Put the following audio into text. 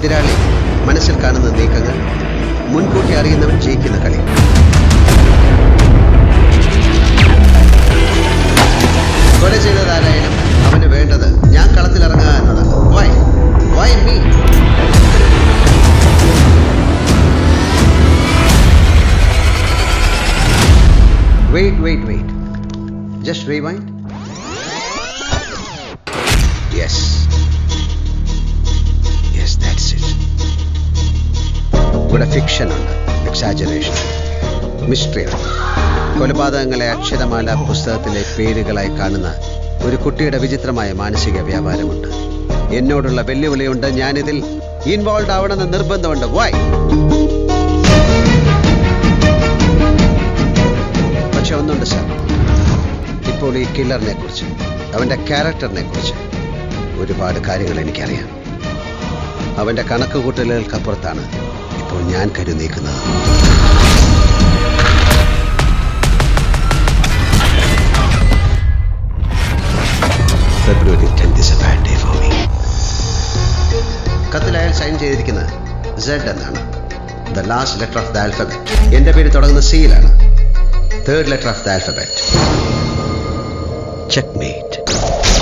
എതിരാളി മനസ്സിൽ കാണുന്ന നീക്കങ്ങൾ മുൻകൂട്ടി അറിയുന്നവൻ ജയിക്കുന്ന കളി കൊല ചെയ്തതാരായാലും അവന് വേണ്ടത് ഞാൻ കളത്തിലിറങ്ങുക എന്നതാണ് why why me wait wait wait just rewind yes yes that's it ഇവിടെ ഫിക്ഷൻ ഉണ്ട് എക്സാജറേഷൻ മിസ്റ്ററി ഉണ്ട് കൊലപാതകങ്ങളെ അക്ഷരമാല പുസ്തകത്തിലെ പേരുകളായി കാണുന്ന ഒരു കുട്ടിയുടെ വിചിത്രമായ മാനസിക വ്യാപാരമുണ്ട് എന്നോടുള്ള വെല്ലുവിളിയുണ്ട് ഞാനിതിൽ ഇൻവോൾവ് ആവണമെന്ന് നിർബന്ധമുണ്ട് വൈ പക്ഷെ ഒന്നുണ്ട് സാർ ഇപ്പോൾ ഈ കില്ലറിനെ കുറിച്ച് അവന്റെ ക്യാരക്ടറിനെ കുറിച്ച് ഒരുപാട് കാര്യങ്ങൾ എനിക്കറിയാം അവന്റെ കണക്കുകൂട്ടലുകൾക്കപ്പുറത്താണ് ഇപ്പോൾ ഞാൻ കരുനീക്കുന്നത് February tenth is a bad day for me കത്തിൽ അയാൾ സൈൻ ചെയ്തിരിക്കുന്നത് സെഡ് എന്നാണ് the last letter of the alphabet എൻ്റെ പേര് തുടങ്ങുന്ന സിയിലാണ് third letter of the alphabet check mate